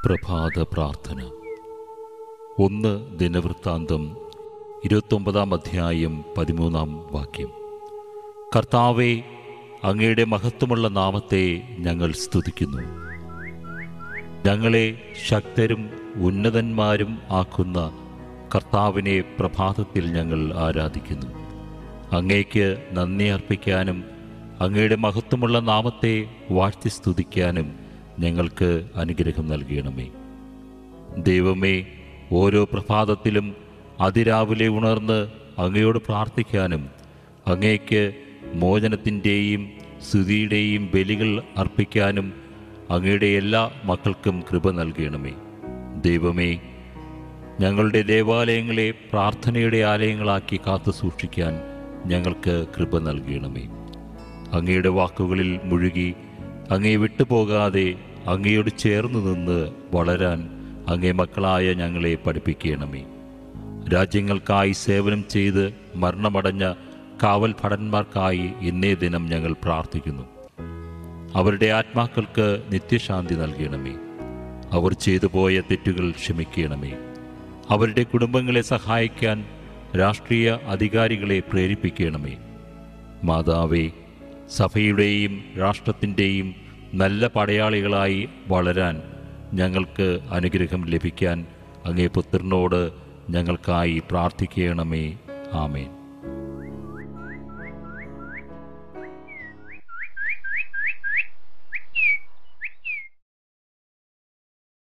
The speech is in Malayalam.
പ്രഭാത പ്രാർത്ഥന ഒന്ന് ദിനവൃത്താന്തം ഇരുപത്തൊമ്പതാം അധ്യായം പതിമൂന്നാം വാക്യം കർത്താവെ അങ്ങയുടെ മഹത്വമുള്ള നാമത്തെ ഞങ്ങൾ സ്തുതിക്കുന്നു ഞങ്ങളെ ശക്തരും ഉന്നതന്മാരും ആക്കുന്ന കർത്താവിനെ പ്രഭാതത്തിൽ ഞങ്ങൾ ആരാധിക്കുന്നു അങ്ങേക്ക് നന്ദി അർപ്പിക്കാനും അങ്ങയുടെ മഹത്വമുള്ള നാമത്തെ വാഴ്ത്തി സ്തുതിക്കാനും ഞങ്ങൾക്ക് അനുഗ്രഹം നൽകണമേ ദൈവമേ ഓരോ പ്രഭാതത്തിലും അതിരാവിലെ ഉണർന്ന് അങ്ങയോട് പ്രാർത്ഥിക്കാനും അങ്ങേക്ക് മോചനത്തിൻ്റെയും സ്തുതിയുടെയും ബലികൾ അർപ്പിക്കാനും അങ്ങയുടെ എല്ലാ മക്കൾക്കും കൃപ നൽകണമേ ദൈവമേ ഞങ്ങളുടെ ദേവാലയങ്ങളെ പ്രാർത്ഥനയുടെ ആലയങ്ങളാക്കി കാത്തു സൂക്ഷിക്കാൻ ഞങ്ങൾക്ക് കൃപ നൽകണമേ അങ്ങയുടെ വാക്കുകളിൽ മുഴുകി അങ്ങേ വിട്ടുപോകാതെ അങ്ങയോട് ചേർന്ന് നിന്ന് വളരാൻ അങ്ങേ മക്കളായ ഞങ്ങളെ പഠിപ്പിക്കണമേ രാജ്യങ്ങൾക്കായി സേവനം ചെയ്ത് മരണമടഞ്ഞ കാവൽ ഭടന്മാർക്കായി ഇന്നേ ദിനം ഞങ്ങൾ പ്രാർത്ഥിക്കുന്നു അവരുടെ ആത്മാക്കൾക്ക് നിത്യശാന്തി നൽകണമേ അവർ ചെയ്തു പോയ തെറ്റുകൾ ക്ഷമിക്കണമേ അവരുടെ കുടുംബങ്ങളെ സഹായിക്കാൻ രാഷ്ട്രീയ അധികാരികളെ പ്രേരിപ്പിക്കണമേ മാതാവേ സഭയുടെയും രാഷ്ട്രത്തിൻ്റെയും നല്ല പടയാളികളായി വളരാൻ ഞങ്ങൾക്ക് അനുഗ്രഹം ലഭിക്കാൻ അങ്ങേ പുത്രനോട് ഞങ്ങൾക്കായി പ്രാർത്ഥിക്കണമേ ആമേൻ